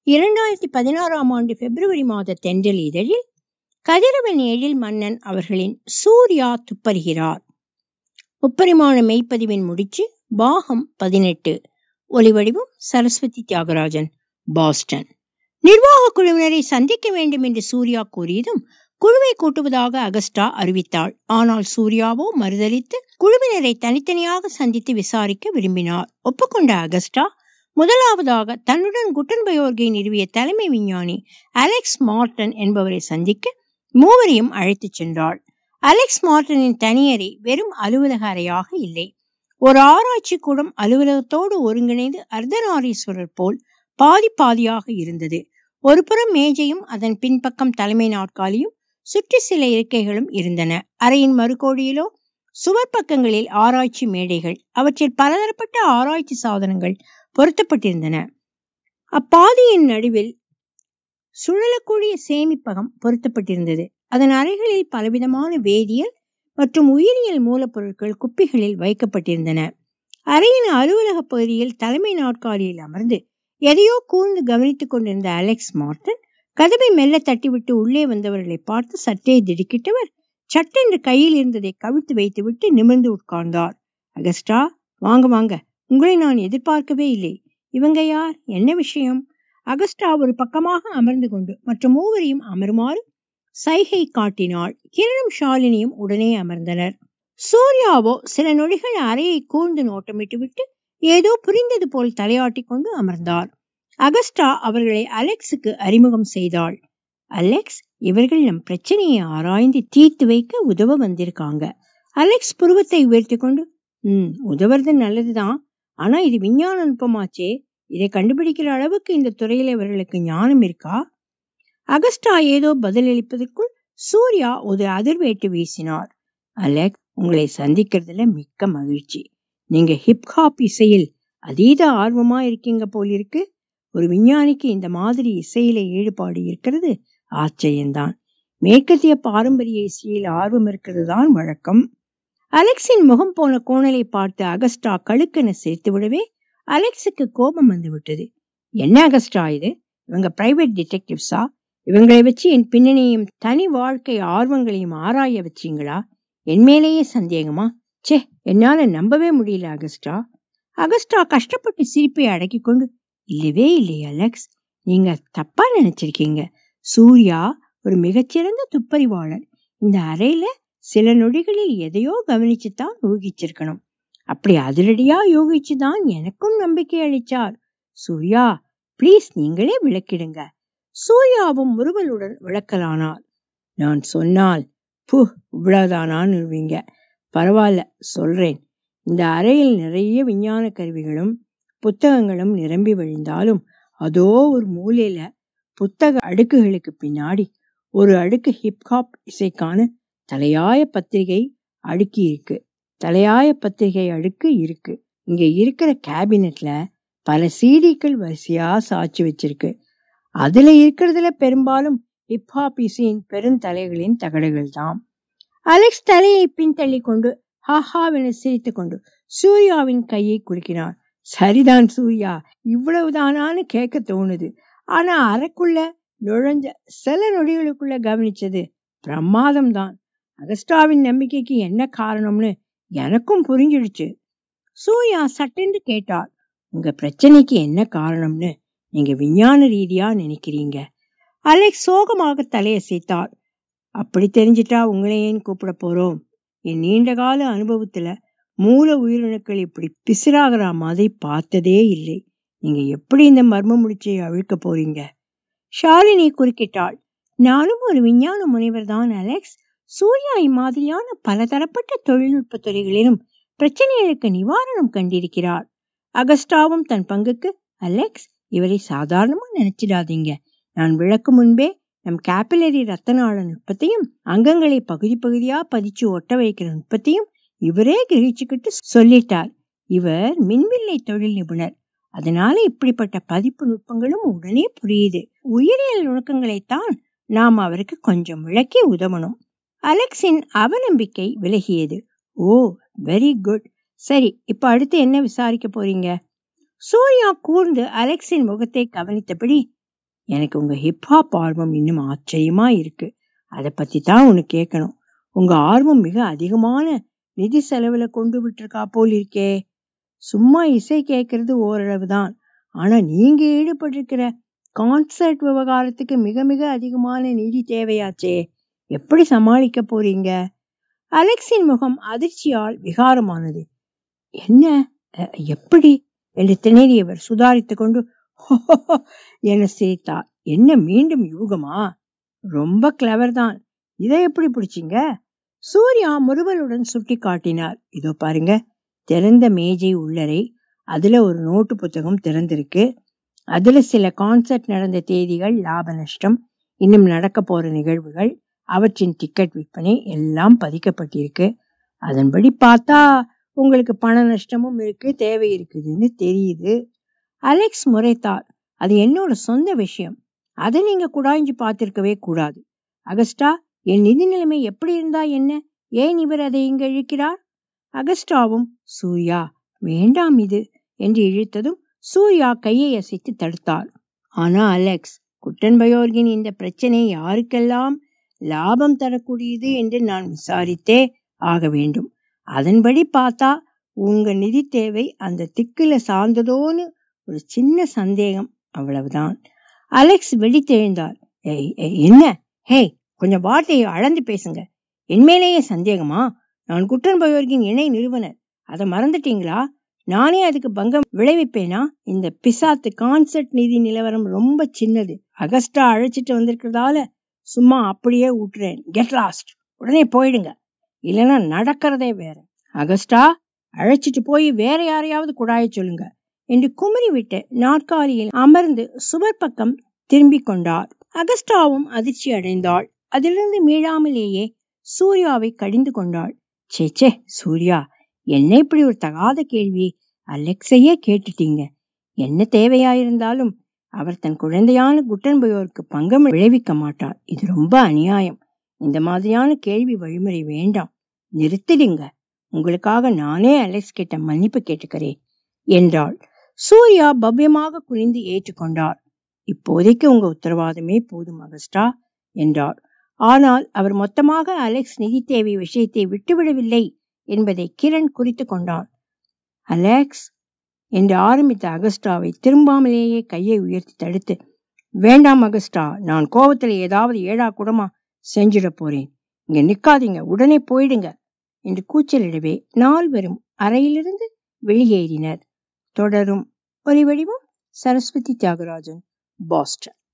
இரண்டாயிரத்தி பதினாறாம் ஆண்டு பிப்ரவரி மாத தென்றல் இதழில் கதிரவன் எழில் மன்னன் அவர்களின் சூர்யா துப்பறிகிறார் முப்பரிமாண மெய்ப்பதிவின் முடிச்சு பாகம் பதினெட்டு ஒலிவடிவம் சரஸ்வதி தியாகராஜன் பாஸ்டன் நிர்வாக குழுவினரை சந்திக்க வேண்டும் என்று சூர்யா கூறியதும் குழுவை கூட்டுவதாக அகஸ்டா அறிவித்தாள் ஆனால் சூர்யாவோ மறுதளித்து குழுவினரை தனித்தனியாக சந்தித்து விசாரிக்க விரும்பினார் ஒப்புக்கொண்ட அகஸ்டா முதலாவதாக தன்னுடன் குட்டன்பயோர்கை நிறுவிய தலைமை விஞ்ஞானி அலெக்ஸ் மார்டன் என்பவரை சந்திக்க மூவரையும் அழைத்துச் சென்றாள் அலெக்ஸ் மார்டனின் தனியறை வெறும் அலுவலக அறையாக இல்லை ஒரு ஆராய்ச்சி கூடம் அலுவலகத்தோடு ஒருங்கிணைந்து அர்த்தநாரீஸ்வரர் போல் பாதி பாதியாக இருந்தது ஒரு புறம் மேஜையும் அதன் பின்பக்கம் தலைமை நாற்காலியும் சுற்றி சில இருக்கைகளும் இருந்தன அறையின் மறுகோடியிலோ சுவர் பக்கங்களில் ஆராய்ச்சி மேடைகள் அவற்றில் பலதரப்பட்ட ஆராய்ச்சி சாதனங்கள் பொருத்தப்பட்டிருந்தன அப்பாதியின் நடுவில் சுழலக்கூடிய சேமிப்பகம் பொருத்தப்பட்டிருந்தது அதன் அறைகளில் பலவிதமான வேதியியல் மற்றும் உயிரியல் மூலப்பொருட்கள் குப்பிகளில் வைக்கப்பட்டிருந்தன அறையின் அலுவலக பகுதியில் தலைமை நாற்காலியில் அமர்ந்து எதையோ கூர்ந்து கவனித்துக் கொண்டிருந்த அலெக்ஸ் மார்டன் கதவை மெல்ல தட்டிவிட்டு உள்ளே வந்தவர்களை பார்த்து சற்றே திடுக்கிட்டவர் சட்டென்று கையில் இருந்ததை கவிழ்த்து வைத்துவிட்டு நிமிர்ந்து உட்கார்ந்தார் அகஸ்டா வாங்க வாங்க உங்களை நான் எதிர்பார்க்கவே இல்லை இவங்க யார் என்ன விஷயம் அகஸ்டா ஒரு பக்கமாக அமர்ந்து கொண்டு மற்ற மூவரையும் அமருமாறு சைகை காட்டினாள் கிரணும் ஷாலினியும் உடனே அமர்ந்தனர் சூர்யாவோ சில நொடிகள் அறையை கூர்ந்து நோட்டமிட்டு விட்டு ஏதோ புரிந்தது போல் தலையாட்டி கொண்டு அமர்ந்தார் அகஸ்டா அவர்களை அலெக்ஸுக்கு அறிமுகம் செய்தாள் அலெக்ஸ் இவர்கள் நம் பிரச்சனையை ஆராய்ந்து தீர்த்து வைக்க உதவ வந்திருக்காங்க அலெக்ஸ் புருவத்தை உயர்த்தி கொண்டு ம் உதவுறது நல்லதுதான் ஆனா இது விஞ்ஞான நுட்பமாச்சே இதை கண்டுபிடிக்கிற அளவுக்கு இந்த துறையில இவர்களுக்கு ஞானம் இருக்கா அகஸ்டா ஏதோ பதிலளிப்பதற்குள் சூர்யா ஒரு அதிர்வேட்டு வீசினார் அலெக்ஸ் உங்களை சந்திக்கிறதுல மிக்க மகிழ்ச்சி நீங்க ஹிப்ஹாப் இசையில் அதீத ஆர்வமா இருக்கீங்க போலிருக்கு ஒரு விஞ்ஞானிக்கு இந்த மாதிரி இசையில ஈடுபாடு இருக்கிறது ஆச்சரியம்தான் மேற்கத்திய பாரம்பரிய இசையில் ஆர்வம் இருக்கிறது தான் வழக்கம் அலெக்ஸின் முகம் போன கோணலை பார்த்து அகஸ்டா கழுக்கென சேர்த்து விடவே அலெக்ஸுக்கு கோபம் வந்து விட்டது என்ன அகஸ்டா இது இவங்க பிரைவேட் டிடெக்டிவ்ஸா இவங்களை வச்சு என் பின்னணியும் தனி வாழ்க்கை ஆர்வங்களையும் ஆராய வச்சீங்களா என் மேலேயே சந்தேகமா சே என்னால நம்பவே முடியல அகஸ்டா அகஸ்டா கஷ்டப்பட்டு சிரிப்பை அடக்கி கொண்டு இல்லவே இல்லை அலெக்ஸ் நீங்க தப்பா நினைச்சிருக்கீங்க சூர்யா ஒரு மிகச்சிறந்த துப்பறிவாளர் இந்த அறையில சில நொடிகளில் எதையோ கவனிச்சுதான் யூகிச்சிருக்கணும் அப்படி அதிரடியா யோகிச்சுதான் எனக்கும் நம்பிக்கை அளிச்சார் சூர்யா ப்ளீஸ் நீங்களே விளக்கிடுங்க சூர்யாவும் முறுவலுடன் விளக்கலானார் நான் சொன்னால் பு இவ்வளவுதானான்னுவீங்க பரவாயில்ல சொல்றேன் இந்த அறையில் நிறைய விஞ்ஞான கருவிகளும் புத்தகங்களும் நிரம்பி வழிந்தாலும் அதோ ஒரு மூலையில புத்தக அடுக்குகளுக்கு பின்னாடி ஒரு அடுக்கு ஹிப்ஹாப் இசைக்கான தலையாய பத்திரிகை அடுக்கி இருக்கு தலையாய பத்திரிகை அடுக்கு இருக்கு இங்க இருக்கிற கேபினெட்ல பல சீடிக்கள் வரிசையா சாட்சி வச்சிருக்கு அதுல இருக்கிறதுல பெரும்பாலும் ஹிப்ஹாப் இசையின் பெருந்தலைகளின் தகடுகள் தான் அலெக்ஸ் தலையை பின்தள்ளி கொண்டு ஹாஹாவென சிரித்து கொண்டு சூர்யாவின் கையை குலுக்கினார் சரிதான் சூர்யா இவ்வளவுதானான்னு கேட்க தோணுது ஆனா அறைக்குள்ள நுழைஞ்ச சில நொடிகளுக்குள்ள கவனிச்சது பிரமாதம் தான் அகஸ்டாவின் நம்பிக்கைக்கு என்ன காரணம்னு எனக்கும் புரிஞ்சிடுச்சு சூர்யா சட்டென்று கேட்டார் உங்க பிரச்சனைக்கு என்ன காரணம்னு நீங்க விஞ்ஞான ரீதியா நினைக்கிறீங்க அலெக்ஸ் சோகமாக தலையசைத்தார் அப்படி தெரிஞ்சிட்டா உங்களை ஏன் கூப்பிட போறோம் என் நீண்ட கால அனுபவத்துல மூல உயிரணுக்கள் இப்படி பிசிறாகிற மாதிரி பார்த்ததே இல்லை நீங்க எப்படி இந்த மர்ம முடிச்சை அவிழ்க்க போறீங்க ஷாலினி குறுக்கிட்டாள் நானும் ஒரு விஞ்ஞான முனைவர் தான் அலெக்ஸ் சூர்யா இம்மாதிரியான பலதரப்பட்ட தொழில்நுட்ப துறைகளிலும் பிரச்சனைகளுக்கு நிவாரணம் கண்டிருக்கிறார் அகஸ்டாவும் தன் பங்குக்கு அலெக்ஸ் இவரை சாதாரணமா நினைச்சிடாதீங்க நான் விளக்கு முன்பே நம் கேபிலரி ரத்த நாள நுட்பத்தையும் அங்கங்களை பகுதி பகுதியா பதிச்சு ஒட்ட வைக்கிற நுட்பத்தையும் இவரே கிரகிச்சுக்கிட்டு சொல்லிட்டார் இவர் மின்வில்லை தொழில் நிபுணர் அதனால இப்படிப்பட்ட பதிப்பு நுட்பங்களும் உடனே புரியுது உயிரியல் நுணுக்கங்களைத்தான் நாம் அவருக்கு கொஞ்சம் விளக்கி உதவணும் அலெக்ஸின் அவநம்பிக்கை விலகியது ஓ வெரி குட் சரி இப்ப அடுத்து என்ன விசாரிக்க போறீங்க சூர்யா கூர்ந்து அலெக்ஸின் முகத்தை கவனித்தபடி எனக்கு உங்க ஹிப்ஹாப் ஆர்வம் இன்னும் ஆச்சரியமா இருக்கு அதை பத்தி தான் உன்னை கேட்கணும் உங்க ஆர்வம் மிக அதிகமான நிதி செலவுல கொண்டு விட்டுருக்கா போல் இருக்கே சும்மா இசை கேட்கறது ஓரளவு தான் ஆனா நீங்க ஈடுபட்டிருக்கிற கான்சர்ட் விவகாரத்துக்கு மிக மிக அதிகமான நிதி தேவையாச்சே எப்படி சமாளிக்க போறீங்க அலெக்ஸின் முகம் அதிர்ச்சியால் விகாரமானது என்ன அஹ், எப்படி என்று திணறியவர் சுதாரித்துக் கொண்டு என சிரித்தார் என்ன மீண்டும் யூகமா ரொம்ப கிளவர் தான் இதை எப்படி பிடிச்சீங்க சூர்யா முறுவலுடன் சுட்டி காட்டினார் இதோ பாருங்க திறந்த மேஜை உள்ளறை அதுல ஒரு நோட்டு புத்தகம் திறந்திருக்கு அதுல சில கான்சர்ட் நடந்த தேதிகள் லாப நஷ்டம் இன்னும் நடக்க போற நிகழ்வுகள் அவற்றின் டிக்கெட் விற்பனை எல்லாம் பதிக்கப்பட்டிருக்கு அதன்படி பார்த்தா உங்களுக்கு பண நஷ்டமும் இருக்கு தேவை இருக்குதுன்னு தெரியுது அலெக்ஸ் முறைத்தார் அது என்னோட சொந்த விஷயம் அதை நீங்க குடாய்ஞ்சு பார்த்திருக்கவே கூடாது அகஸ்டா என் நிதி நிலைமை எப்படி இருந்தா என்ன ஏன் இவர் அதை இங்க இழுக்கிறார் அகஸ்டாவும் சூர்யா வேண்டாம் இது என்று இழுத்ததும் சூர்யா கையை அசைத்து தடுத்தார் ஆனா அலெக்ஸ் குட்டன்பயோர்கின் இந்த பிரச்சனை யாருக்கெல்லாம் லாபம் தரக்கூடியது என்று நான் விசாரித்தே ஆக வேண்டும் அதன்படி பார்த்தா உங்க நிதி தேவை அந்த திக்குல சார்ந்ததோன்னு ஒரு சின்ன சந்தேகம் அவ்வளவுதான் அலெக்ஸ் வெடித்தெழுந்தார் "ஏய், ஏய், என்ன ஹே கொஞ்சம் வார்த்தையை அளந்து பேசுங்க என்மேலேயே சந்தேகமா நான் குட்டன்பயோர்கின் இணை நிறுவனர் அதை மறந்துட்டீங்களா நானே அதுக்கு பங்கம் விளைவிப்பேனா இந்த பிசாத்து கான்சர்ட் நிதி நிலவரம் ரொம்ப சின்னது அகஸ்டா அழைச்சிட்டு வந்திருக்கிறதால சும்மா அப்படியே விட்டுறேன் கெட் லாஸ்ட் உடனே போயிடுங்க இல்லைன்னா நடக்கிறதே வேற அகஸ்டா அழைச்சிட்டு போய் வேற யாரையாவது குடாய சொல்லுங்க என்று குமரி விட்டு நாற்காலியில் அமர்ந்து சுவர் பக்கம் திரும்பிக் கொண்டார் அகஸ்டாவும் அதிர்ச்சி அடைந்தாள் அதிலிருந்து மீளாமலேயே சூர்யாவை கடிந்து கொண்டாள் சே சே சூர்யா என்ன இப்படி ஒரு தகாத கேள்வி அலெக்ஸையே கேட்டுட்டீங்க என்ன தேவையாயிருந்தாலும் அவர் தன் குழந்தையான குட்டன்பயோருக்கு பங்கம் விளைவிக்க மாட்டார் இது ரொம்ப அநியாயம் இந்த மாதிரியான கேள்வி வழிமுறை வேண்டாம் நிறுத்திடுங்க உங்களுக்காக நானே அலெக்ஸ் கிட்ட மன்னிப்பு கேட்டுக்கிறேன் என்றாள் சூர்யா பவ்யமாக குனிந்து ஏற்றுக்கொண்டார் இப்போதைக்கு உங்க உத்தரவாதமே போதும் அகஸ்டா என்றார் ஆனால் அவர் மொத்தமாக அலெக்ஸ் நிதி தேவை விஷயத்தை விட்டுவிடவில்லை என்பதை கிரண் குறித்து கொண்டான் அலெக்ஸ் என்று ஆரம்பித்த அகஸ்டாவை திரும்பாமலேயே கையை உயர்த்தி தடுத்து வேண்டாம் அகஸ்டா நான் கோபத்துல ஏதாவது ஏடா கூடமா செஞ்சிட போறேன் இங்க நிக்காதீங்க உடனே போயிடுங்க என்று கூச்சலிடவே நால்வரும் அறையிலிருந்து வெளியேறினர் தொடரும் ஒலி வடிவம் சரஸ்வதி தியாகராஜன் பாஸ்டன்